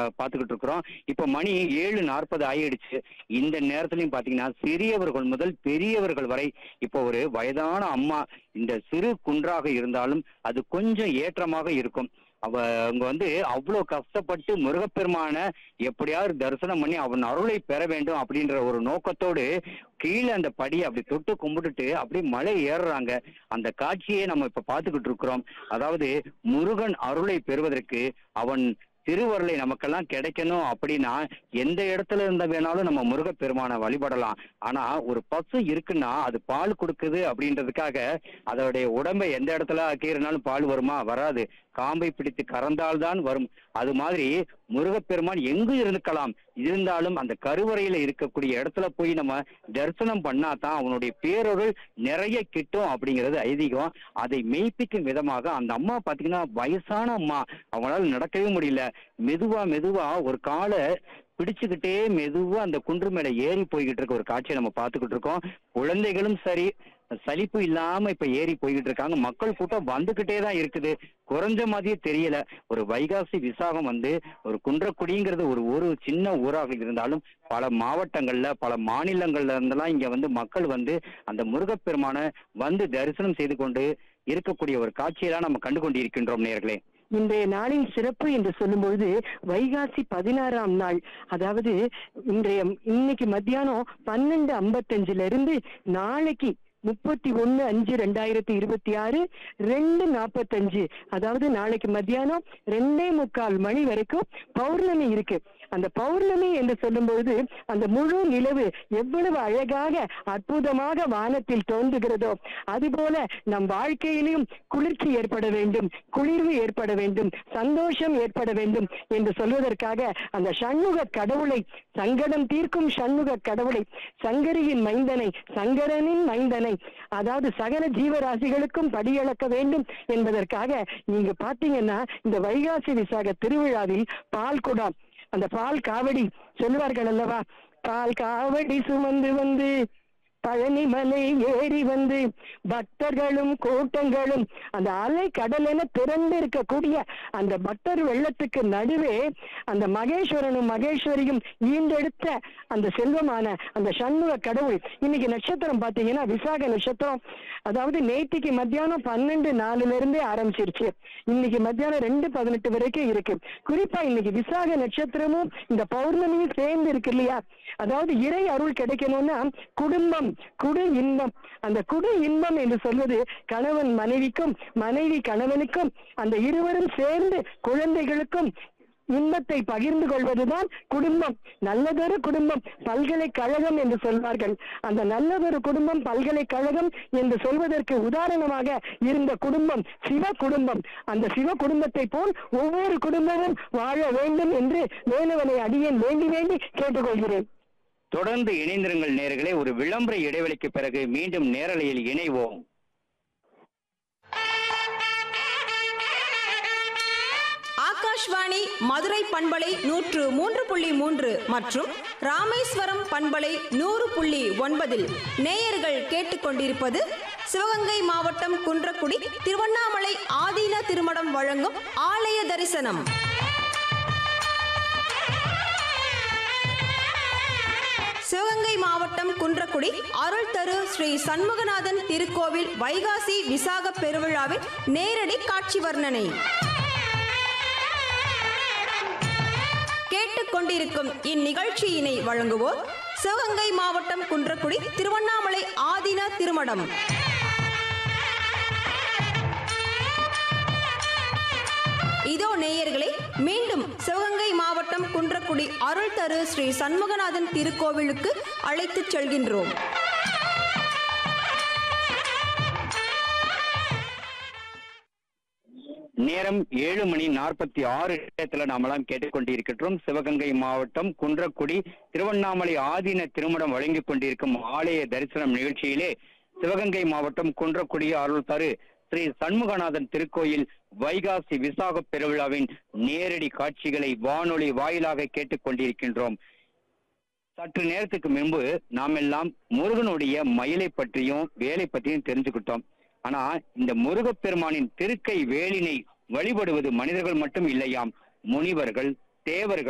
பார்த்துக்கிட்டு இருக்கிறோம் இப்போ மணி ஏழு நாற்பது ஆயிடுச்சு இந்த நேரத்துலயும் பாத்தீங்கன்னா சிறியவர்கள் முதல் பெரியவர்கள் வரை இப்போ ஒரு வயதான அம்மா இந்த சிறு குன்றாக இருந்தாலும் அது கொஞ்சம் ஏற்றமாக இருக்கும் அவ அவங்க வந்து அவ்வளவு கஷ்டப்பட்டு முருகப்பெருமான எப்படியாவது தரிசனம் பண்ணி அவன் அருளை பெற வேண்டும் அப்படின்ற ஒரு நோக்கத்தோடு கீழே அந்த படியை அப்படி தொட்டு கும்பிட்டுட்டு அப்படியே மலை ஏறுறாங்க அந்த காட்சியை நம்ம இப்ப பார்த்துக்கிட்டு இருக்கிறோம் அதாவது முருகன் அருளை பெறுவதற்கு அவன் திருவருளை நமக்கெல்லாம் கிடைக்கணும் அப்படின்னா எந்த இடத்துல இருந்த வேணாலும் நம்ம முருகப்பெருமானை வழிபடலாம் ஆனா ஒரு பசு இருக்குன்னா அது பால் கொடுக்குது அப்படின்றதுக்காக அதோடைய உடம்பை எந்த இடத்துல கீறினாலும் பால் வருமா வராது காம்பை பிடித்து கறந்தால்தான் வரும் அது மாதிரி முருகப்பெருமான் எங்கு இருக்கலாம் இருந்தாலும் அந்த கருவறையில இருக்கக்கூடிய இடத்துல போய் நம்ம தரிசனம் பண்ணாதான் அவனுடைய பேரொருள் நிறைய கிட்டும் அப்படிங்கிறது ஐதீகம் அதை மெய்ப்பிக்கும் விதமாக அந்த அம்மா பாத்தீங்கன்னா வயசான அம்மா அவங்களால நடக்கவே முடியல மெதுவா மெதுவா ஒரு காலை பிடிச்சுக்கிட்டே மெதுவா அந்த குன்று மேல ஏறி போய்கிட்டு இருக்க ஒரு காட்சியை நம்ம பார்த்துக்கிட்டு இருக்கோம் குழந்தைகளும் சரி சலிப்பு இல்லாம இப்ப ஏறி போய்கிட்டு இருக்காங்க மக்கள் கூட்டம் வந்துகிட்டே தான் இருக்குது குறைஞ்ச மாதிரியே தெரியல ஒரு வைகாசி விசாகம் வந்து ஒரு குன்றக்குடிங்கிறது ஒரு ஒரு சின்ன ஊராக இருந்தாலும் பல மாவட்டங்கள்ல பல மாநிலங்கள்ல இருந்தெல்லாம் இங்க வந்து மக்கள் வந்து அந்த முருகப்பெருமான வந்து தரிசனம் செய்து கொண்டு இருக்கக்கூடிய ஒரு காட்சியெல்லாம் நம்ம கண்டு கொண்டு இருக்கின்றோம் நேர்களே இன்றைய நாளின் சிறப்பு என்று சொல்லும்பொழுது வைகாசி பதினாறாம் நாள் அதாவது இன்றைய இன்னைக்கு மத்தியானம் பன்னெண்டு ஐம்பத்தஞ்சுல இருந்து நாளைக்கு முப்பத்தி ஒண்ணு அஞ்சு ரெண்டாயிரத்தி இருபத்தி ஆறு ரெண்டு நாற்பத்தஞ்சு அதாவது நாளைக்கு மத்தியானம் ரெண்டே முக்கால் மணி வரைக்கும் பௌர்ணமி இருக்கு அந்த பௌர்ணமி என்று சொல்லும்பொழுது அந்த முழு நிலவு எவ்வளவு அழகாக அற்புதமாக வானத்தில் தோன்றுகிறதோ அதுபோல நம் வாழ்க்கையிலும் குளிர்ச்சி ஏற்பட வேண்டும் குளிர்வு ஏற்பட வேண்டும் சந்தோஷம் ஏற்பட வேண்டும் என்று சொல்வதற்காக அந்த சண்முக கடவுளை சங்கடம் தீர்க்கும் சண்முக கடவுளை சங்கரியின் மைந்தனை சங்கரனின் மைந்தனை அதாவது சகல ஜீவராசிகளுக்கும் படியளக்க வேண்டும் என்பதற்காக நீங்க பாத்தீங்கன்னா இந்த வைகாசி விசாக திருவிழாவில் பால் குடம் அந்த பால் காவடி சொல்லுவார்கள் அல்லவா பால் காவடி சுமந்து வந்து பழனிமலை ஏறி வந்து பக்தர்களும் கூட்டங்களும் அந்த அலை கடல் என திறந்து இருக்கக்கூடிய அந்த பக்தர் வெள்ளத்துக்கு நடுவே அந்த மகேஸ்வரனும் மகேஸ்வரியும் ஈண்டெடுத்த அந்த செல்வமான அந்த சண்முக கடவுள் இன்னைக்கு நட்சத்திரம் பாத்தீங்கன்னா விசாக நட்சத்திரம் அதாவது நேத்திக்கு மத்தியானம் பன்னெண்டு நாலுல இருந்தே ஆரம்பிச்சிருச்சு இன்னைக்கு மத்தியானம் ரெண்டு பதினெட்டு வரைக்கும் இருக்கு குறிப்பா இன்னைக்கு விசாக நட்சத்திரமும் இந்த பௌர்ணமியும் சேர்ந்து இருக்கு இல்லையா அதாவது இறை அருள் கிடைக்கணும்னா குடும்பம் குடு இன்பம் அந்த குடு இன்பம் என்று சொல்வது கணவன் மனைவிக்கும் மனைவி கணவனுக்கும் அந்த இருவரும் சேர்ந்து குழந்தைகளுக்கும் இன்பத்தை பகிர்ந்து கொள்வதுதான் குடும்பம் நல்லதொரு குடும்பம் பல்கலைக்கழகம் என்று சொல்வார்கள் அந்த நல்லதொரு குடும்பம் பல்கலைக்கழகம் என்று சொல்வதற்கு உதாரணமாக இருந்த குடும்பம் சிவ குடும்பம் அந்த சிவ குடும்பத்தை போல் ஒவ்வொரு குடும்பமும் வாழ வேண்டும் என்று வேலுவனை அடியேன் வேண்டி வேண்டி கேட்டுக்கொள்கிறேன் தொடர்ந்து இணைந்திருங்கள் நேர்களே ஒரு விளம்பர இடைவெளிக்கு பிறகு மீண்டும் நேரலையில் இணைவோம் ஆகாஷ்வாணி மதுரை பண்பலை நூற்று மூன்று புள்ளி மூன்று மற்றும் ராமேஸ்வரம் பண்பலை நூறு புள்ளி ஒன்பதில் நேயர்கள் கேட்டுக்கொண்டிருப்பது சிவகங்கை மாவட்டம் குன்றக்குடி திருவண்ணாமலை ஆதீன திருமடம் வழங்கும் ஆலய தரிசனம் சிவகங்கை மாவட்டம் குன்றக்குடி அருள் தரு ஸ்ரீ சண்முகநாதன் திருக்கோவில் வைகாசி விசாக பெருவிழாவின் நேரடி காட்சி வர்ணனை கேட்டுக்கொண்டிருக்கும் இந்நிகழ்ச்சியினை வழங்குவோர் சிவகங்கை மாவட்டம் குன்றக்குடி திருவண்ணாமலை ஆதீன திருமடம் இதோ நேயர்களே மீண்டும் சிவகங்கை மாவட்டம் குன்றக்குடி அருள் தரு ஸ்ரீ சண்முகநாதன் திருக்கோவிலுக்கு அழைத்துச் செல்கின்றோம் நேரம் ஏழு மணி நாற்பத்தி ஆறு நிமிடத்துல நாமெல்லாம் கேட்டுக்கொண்டிருக்கின்றோம் சிவகங்கை மாவட்டம் குன்றக்குடி திருவண்ணாமலை ஆதீன திருமணம் வழங்கிக் கொண்டிருக்கும் ஆலய தரிசனம் நிகழ்ச்சியிலே சிவகங்கை மாவட்டம் குன்றக்குடி அருள் தரு ஸ்ரீ சண்முகநாதன் திருக்கோயில் வைகாசி விசாக பெருவிழாவின் நேரடி காட்சிகளை வானொலி வாயிலாக கேட்டுக்கொண்டிருக்கின்றோம் சற்று நேரத்துக்கு முன்பு நாம் எல்லாம் முருகனுடைய மயிலை பற்றியும் வேலை பற்றியும் தெரிஞ்சுக்கிட்டோம் ஆனா இந்த முருகப்பெருமானின் திருக்கை வேலினை வழிபடுவது மனிதர்கள் மட்டும் இல்லையாம் முனிவர்கள் தேவர்கள்